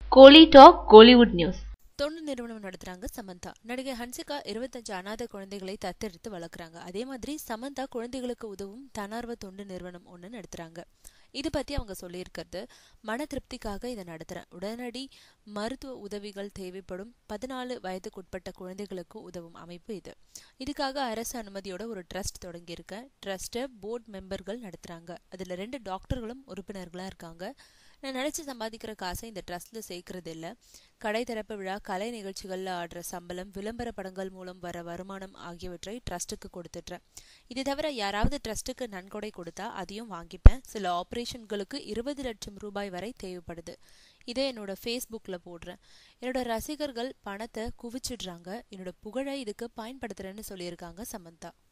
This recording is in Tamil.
கோலி டாக் கோலிவுட் நியூஸ் தொண்டு நிறுவனம் நடத்துறாங்க சமந்தா நடிகை ஹன்சிகா இருபத்தஞ்சு அனாதை குழந்தைகளை தத்தெடுத்து வளர்க்குறாங்க அதே மாதிரி சமந்தா குழந்தைகளுக்கு உதவும் தன்னார்வ தொண்டு நிறுவனம் ஒன்று நடத்துறாங்க இது பத்தி அவங்க சொல்லியிருக்கிறது மன திருப்திக்காக இதை நடத்துறேன் உடனடி மருத்துவ உதவிகள் தேவைப்படும் பதினாலு வயதுக்குட்பட்ட குழந்தைகளுக்கு உதவும் அமைப்பு இது இதுக்காக அரசு அனுமதியோட ஒரு ட்ரஸ்ட் தொடங்கியிருக்கேன் ட்ரஸ்ட்டை போர்டு மெம்பர்கள் நடத்துறாங்க அதுல ரெண்டு டாக்டர்களும் உறுப்பினர்களா இருக்காங்க நான் நினைச்சு சம்பாதிக்கிற காசை இந்த ட்ரஸ்ட்ல சேர்க்கறது இல்ல கடை திறப்பு விழா கலை நிகழ்ச்சிகள்ல ஆடுற சம்பளம் விளம்பர படங்கள் மூலம் வர வருமானம் ஆகியவற்றை ட்ரஸ்ட்டுக்கு கொடுத்துட்றேன் இது தவிர யாராவது ட்ரஸ்ட்டுக்கு நன்கொடை கொடுத்தா அதையும் வாங்கிப்பேன் சில ஆப்ரேஷன்களுக்கு இருபது லட்சம் ரூபாய் வரை தேவைப்படுது இதை என்னோட ஃபேஸ்புக்கில் போடுறேன் என்னோட ரசிகர்கள் பணத்தை குவிச்சிடுறாங்க என்னோட புகழை இதுக்கு பயன்படுத்துறேன்னு சொல்லியிருக்காங்க சமந்தா